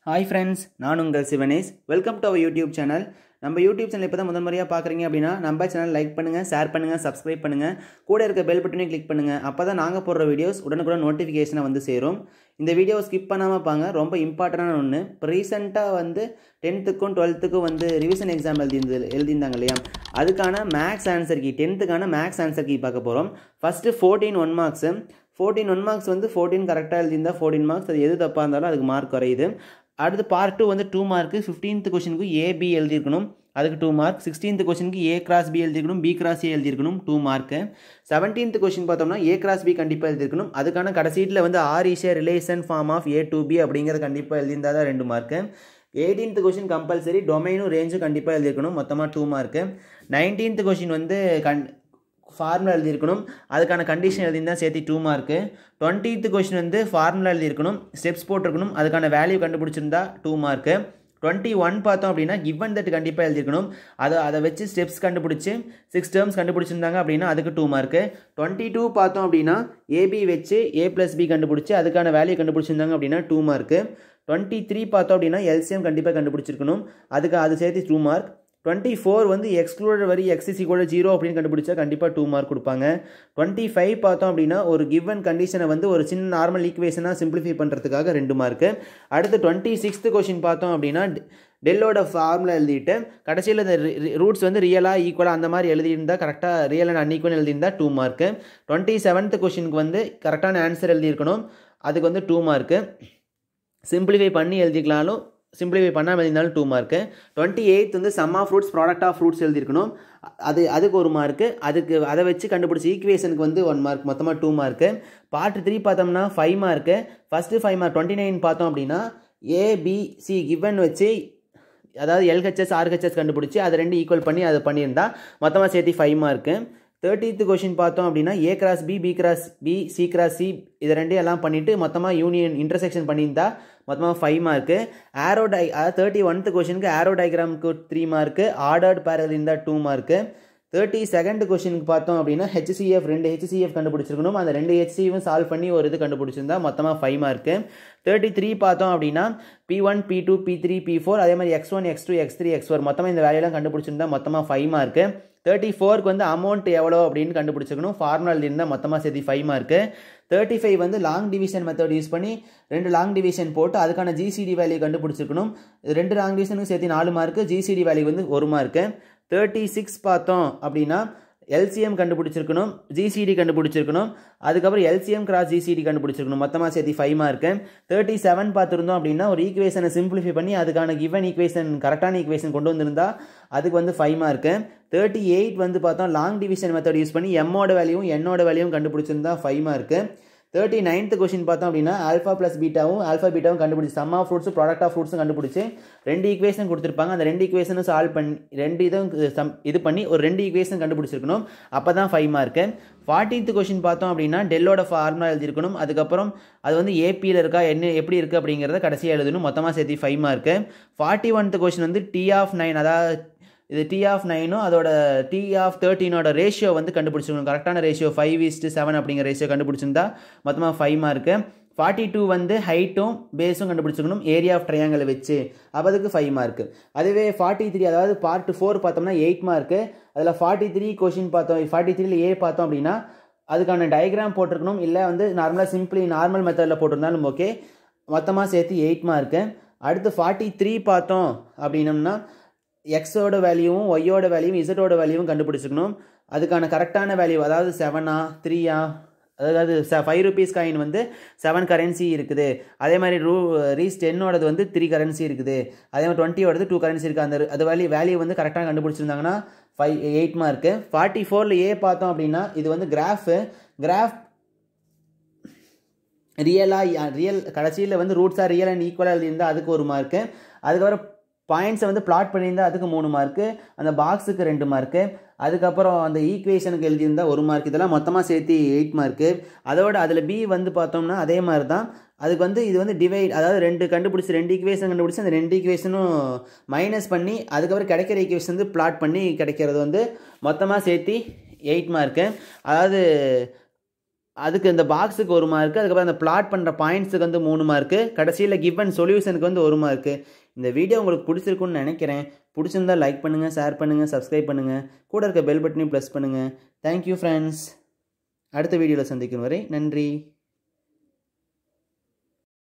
hi friends நான் உங்கள் Sivanesh welcome to our YouTube channel நம்ம யூடியூப் சேனல் இப்போ தான் முதல் முறையாக பார்க்குறீங்க அப்படின்னா நம்ம சேனல் லைக் பண்ணுங்கள் ஷேர் பண்ணுங்கள் சப்ஸ்கிரைப் பண்ணுங்கள் கூட இருக்க பெல் பட்டனையும் கிளிக் பண்ணுங்கள் அப்போ தான் நாங்கள் போடுற வீடியோஸ் உடனுக்குடன் நோட்டிஃபிகேஷனை வந்து சேரும் இந்த வீடியோவை ஸ்கிப் பண்ணாமல் பாங்க ரொம்ப இம்பார்ட்டண்டான ஒன்று இப்போ ரீசெண்டாக வந்து டென்த்துக்கும் டுவெல்த்துக்கும் வந்து ரிவிஷன் எக்ஸாம் எழுதிருந்து எழுதியிருந்தாங்க இல்லையா அதுக்கான மேக்ஸ் ஆன்சர் கீ டென்த்துக்கான மேக்ஸ் ஆன்சர் கீ பார்க்க போகிறோம் first fourteen one marks fourteen one marks வந்து ஃபோர்டீன் கரெக்டாக எழுதியிருந்தா ஃபோர்டீன் மார்க்ஸ் அது எது தப்பாக இருந்தாலும் அதுக்கு மார்க் குறையுது அடுத்து பார்ட் டூ வந்து டூ மார்க்கு ஃபிஃப்டீன்த் கொஷனுக்கு ஏபி எழுதியிருக்கணும் அதுக்கு டூ மார்க் சிக்ஸ்டீன்த் கொஷனுக்கு ஏ கிராஸ் பி எழுதியிருக்கணும் பி கிராஸ் ஏ எழுதியிருக்கணும் டூ மார்க்கு செவன்டீன்த் கொஷின் பார்த்தோம்னா ஏ கிராஸ் பி கண்டிப்பாக எழுதியிருக்கணும் அதுக்கான கடைசீட்டில் வந்து R is a relation form of A to B அப்படிங்கிறது கண்டிப்பாக எழுதியிருந்தா தான் ரெண்டு மார்க்கு எயிட்டீன்த் கொஷின் கம்பல்சரி டொமைனும் ரேஞ்சும் கண்டிப்பாக எழுதியிருக்கணும் மொத்தமாக டூ மார்க்கு நைன்டீன்த் கொஷின் வந்து கண் ஃபார்முலா எழுதியிருக்கணும் அதுக்கான கண்டிஷன் எழுதியிருந்தால் சேர்த்து டூ மார்க்கு டுவெண்ட்டீத் கொஷின் வந்து ஃபார்முலா எழுதியிருக்கணும் ஸ்டெப்ஸ் போட்டிருக்கணும் அதுக்கான வேல்யூ கண்டுபிடிச்சிருந்தா டூ மார்க்கு டுவெண்ட்டி ஒன் பார்த்தோம் அப்படின்னா கிவன் தட் கண்டிப்பாக எழுதியிருக்கணும் அதை அதை வச்சு ஸ்டெப்ஸ் கண்டுபிடிச்சி சிக்ஸ் டேர்ம்ஸ் கண்டுபிடிச்சிருந்தாங்க அப்படின்னா அதுக்கு டூ மார்க்கு டுவெண்ட்டி டூ பார்த்தோம் அப்படின்னா ஏபி வச்சு ஏ ப்ளஸ் பி கண்டுபிடிச்சி அதுக்கான வேல்யூ கண்டுபிடிச்சிருந்தாங்க அப்படின்னா டூ மார்க்கு டுவெண்ட்டி த்ரீ பார்த்தோம் அப்படின்னா எல்சிஎம் கண்டிப்பாக கண்டுபிடிச்சிருக்கணும் அதுக்கு அது சேர்த்து டூ மார்க் டுவெண்ட்டி ஃபோர் வந்து எக்ஸ்க்ளூட் வரி எக்ஸிசி கூட ஜீரோ அப்படின்னு கண்டுபிடிச்சா கண்டிப்பாக டூ மார்க் கொடுப்பாங்க டுவெண்ட்டி ஃபைவ் பார்த்தோம் அப்படின்னா ஒரு கிவன் கண்டிஷனை வந்து ஒரு சின்ன நார்மல் ஈக்குவேஷனாக சிம்பிளிஃபை பண்ணுறதுக்காக ரெண்டு மார்க்கு அடுத்து டுவெண்ட்டி சிக்ஸ்த்து கொஷின் பார்த்தோம் அப்படின்னா டெல்லோட ஃபார்முலா எழுதிட்டு கடைசியில் இந்த ரூட்ஸ் வந்து ரியலாக ஈக்குவலாக அந்த மாதிரி எழுதியிருந்தால் கரெக்டாக ரியல் அண்ட் அன்ஈக்குவல் எழுதியிருந்தால் டூ மார்க்கு டுவெண்ட்டி செவன்த் கொஷினுக்கு வந்து கரெக்டான ஆன்சர் எழுதியிருக்கணும் அதுக்கு வந்து டூ மார்க்கு சிம்பிளிஃபை பண்ணி எழுதிக்கலாலும் சிம்பிளிஃபை பண்ணாமல் எழுதினாலும் டூ மார்க்கு டுவெண்ட்டி எயித் வந்து sum of roots product of roots எழுதியிருக்கணும் அது அதுக்கு ஒரு மார்க்கு அதுக்கு அதை வச்சு கண்டுபிடிச்ச ஈக்குவேஷனுக்கு வந்து ஒன் மார்க் மொத்தமாக டூ மார்க்கு பார்ட் த்ரீ பார்த்தோம்னா five mark first five mark twenty nine பார்த்தோம் அப்படின்னா ஏபிசி கிவன் வச்சு அதாவது எல்ஹெச்எஸ் ஆர்ஹெச்எஸ் கண்டுபிடிச்சி அதை ரெண்டு ஈக்குவல் பண்ணி அதை பண்ணியிருந்தா மொத்தமாக சேர்த்து ஃபைவ் மார்க்கு தேர்ட்டீத்து கொஷின் பார்த்தோம் அப்படின்னா A cross B B cross B C cross C இதை ரெண்டையும் எல்லாம் பண்ணிவிட்டு மொத்தமாக யூனியன் இன்டர்செக்ஷன் பண்ணியிருந்தா மொத்தமாக ஃபைவ் மார்க்கு ஆரோ டை அதாவது தேர்ட்டி ஒன்த்து கொஷனுக்கு ஆரோ டயக்ராமுக்கு த்ரீ மார்க்கு ஆர்டர்ட் பேரல் இருந்தால் டூ மார்க்கு தேர்ட்டி செகண்ட் கொஷனுக்கு பார்த்தோம் அப்படின்னா ஹெச்சிஎஃப் ரெண்டு ஹெச்சிஎஃப் கண்டுபிடிச்சிருக்கணும் அந்த ரெண்டு ஹெச்சிஎஃப் சால்வ் பண்ணி ஒரு இது கண்டுபிடிச்சிருந்தா மொத்தமாக ஃபைவ் மார்க்கு தேர்ட்டி த்ரீ பார்த்தோம் அப்படின்னா P one P two P three P four அதே மாதிரி x one x two x three x four மொத்தமாக இந்த வேலையெல்லாம் கண்டுபிடிச்சிருந்தா மொத்தமாக ஃபைவ் மார்க்கு தேர்ட்டி ஃபோருக்கு வந்து அமௌண்ட் எவ்வளோ அப்படின்னு கண்டுபிடிச்சிக்கணும் ஃபார்முலா இருந்தால் மொத்தமாக சேர்த்து ஃபைவ் மார்க்கு தேர்ட்டி ஃபைவ் வந்து லாங் டிவிஷன் மெத்தட் யூஸ் பண்ணி ரெண்டு லாங் டிவிஷன் போட்டு அதுக்கான ஜிசிடி வேல்யூ கண்டுபிடிச்சிருக்கணும் ரெண்டு லாங் டிவிஷனுக்கு சேர்த்து நாலு மார்க்கு ஜிசிடி வேல்யூ வந்து ஒரு மார்க்கு தேர்ட்டி சிக்ஸ் பார்த்தோம் அப்படின்னா எல்சிஎம் கண்டுபிடிச்சிருக்கணும் ஜிசிடி கண்டுபிடிச்சிருக்கணும் அதுக்கப்புறம் எல்சிஎம் கிராஸ் ஜிசிடி கண்டுபிடிச்சிருக்கணும் மொத்தமாக சேர்த்து ஃபைவ் மார்க்கு தேர்ட்டி செவன் பார்த்துருந்தோம் அப்படின்னா ஒரு ஈக்குவேஷனை சிம்பிளிஃபை பண்ணி அதுக்கான கிவன் ஈக்குவேஷன் கரெக்டான ஈக்குவேஷன் கொண்டு வந்திருந்தா அதுக்கு வந்து ஃபைவ் மார்க்கு தேர்ட்டி எயிட் வந்து பார்த்தோம் லாங் டிவிஷன் மெத்தட் யூஸ் பண்ணி எம்மோட வேல்யூவும் என்னோட வேல்யூவும் கண்டுபிடிச்சிருந்தா five mark thirty ninth question பார்த்தோம் அப்படின்னா ஆல்ஃபா ப்ளஸ் பீட்டாவும் ஆல்ஃபா பீட்டாவும் கண்டுபிடிச்சி sum of roots product of ஃப்ரூட்ஸும் கண்டுபிடிச்சி ரெண்டு ஈக்குவேஷன் கொடுத்துருப்பாங்க அந்த ரெண்டு ஈக்குவேஷனும் சால்வ் பண்ணி ரெண்டு இதுவும் சம் இது பண்ணி ஒரு ரெண்டு ஈக்குவேஷன் கண்டுபிடிச்சிருக்கணும் அப்போ தான் ஃபைவ் மார்க்கு ஃபார்ட்டீன்த் கொஷின் பார்த்தோம் அப்படின்னா டெல்லோட ஃபார்முலா எழுதியிருக்கணும் அதுக்கப்புறம் அது வந்து ஏபியில் இருக்கா என்ன எப்படி இருக்குது அப்படிங்கிறத கடைசியாக எழுதணும் மொத்தமாக சேர்த்து ஃபைவ் மார்க்கு ஃபார்ட்டி ஒன்த் கொஷின் வந்து டி ஆஃப் நைன் அதாவது இது டி ஆஃப் நைனும் அதோட டி ஆஃப் தேர்ட்டினோட ரேஷியோ வந்து கண்டுபிடிச்சிருக்கணும் கரெக்டான ரேஷியோ ஃபைவ் இஸ்ட்டு செவன் அப்படிங்கிற ரேஷியோ கண்டுபிடிச்சிருந்தா மொத்தமாக ஃபைவ் மார்க்கு ஃபார்ட்டி டூ வந்து ஹைட்டும் பேஸும் கண்டுபிடிச்சிக்கணும் ஏரியா ஆஃப் ட்ரையாங்கிளை வச்சு அப்போ அதுக்கு ஃபைவ் மார்க்கு அதுவே ஃபார்ட்டி த்ரீ அதாவது பார்ட் ஃபோர் பார்த்தோம்னா எயிட் மார்க்கு அதில் ஃபார்ட்டி த்ரீ கொஷின் பார்த்தோம் ஃபார்ட்டி த்ரீல ஏ பார்த்தோம் அப்படின்னா அதுக்கான டயக்ராம் போட்டிருக்கணும் இல்லை வந்து நார்மலாக சிம்பிளி நார்மல் மெத்தடில் போட்டிருந்தாலும் ஓகே மொத்தமாக சேர்த்து எயிட் மார்க்கு அடுத்து ஃபார்ட்டி த்ரீ பார்த்தோம் அப்படின்னம்னா எக்ஸோட வேல்யூவும் ஒய்யோட வேல்யூவும் இசட்டோட வேல்யூவும் கண்டுபிடிச்சிக்கணும் அதுக்கான கரெக்டான வேல்யூ அதாவது செவனா த்ரீயா அதாவது ஃபைவ் ருபீஸ் காயின் வந்து செவன் கரன்சி இருக்குது அதே மாதிரி ரூ ரீஸ் டென்னோடது வந்து த்ரீ கரன்சி இருக்குது அதே மாதிரி டுவெண்ட்டியோடது டூ கரன்சி இருக்குது அந்த அது வேல்யூ வேல்யூ வந்து கரெக்டாக கண்டுபிடிச்சிருந்தாங்கன்னா ஃபைவ் எயிட் மார்க்கு ஃபார்ட்டி ஃபோரில் ஏ பார்த்தோம் அப்படின்னா இது வந்து கிராஃபு கிராஃப் ரியலாக ரியல் கடைசியில் வந்து ரூட்ஸாக ரியல் அண்ட் ஈக்குவலாக இருந்தால் அதுக்கு ஒரு மார்க்கு அதுக்கப்புறம் பாயிண்ட்ஸை வந்து பிளாட் பண்ணியிருந்தால் அதுக்கு மூணு மார்க்கு அந்த பாக்ஸுக்கு ரெண்டு மார்க்கு அதுக்கப்புறம் அந்த ஈக்குவேஷனுக்கு எழுதியிருந்தால் ஒரு மார்க் இதெல்லாம் மொத்தமாக சேர்த்து எயிட் மார்க்கு அதோட அதில் பி வந்து பார்த்தோம்னா அதே மாதிரி தான் அதுக்கு வந்து இது வந்து டிவைட் அதாவது ரெண்டு கண்டுபிடிச்சி ரெண்டு ஈக்குவேஷன் கண்டுபிடிச்சி அந்த ரெண்டு ஈக்குவேஷனும் மைனஸ் பண்ணி அதுக்கப்புறம் கிடைக்கிற ஈக்குவேஷன் வந்து பிளாட் பண்ணி கிடைக்கிறது வந்து மொத்தமாக சேர்த்து எயிட் மார்க்கு அதாவது அதுக்கு இந்த பாக்ஸுக்கு ஒரு மார்க்கு அதுக்கப்புறம் அந்த பிளாட் பண்ணுற பாயிண்ட்ஸுக்கு வந்து மூணு மார்க்கு கடைசியில் கிவன் சொல்யூஷனுக்கு வந்து ஒரு மார்க்கு இந்த வீடியோ உங்களுக்கு பிடிச்சிருக்குன்னு நினைக்கிறேன் பிடிச்சிருந்தா லைக் பண்ணுங்கள் ஷேர் பண்ணுங்கள் சப்ஸ்கிரைப் பண்ணுங்கள் கூட இருக்க பெல் பட்டனையும் ப்ரெஸ் பண்ணுங்கள் தேங்க்யூ ஃப்ரெண்ட்ஸ் அடுத்த வீடியோவில் சந்திக்கும் வரை நன்றி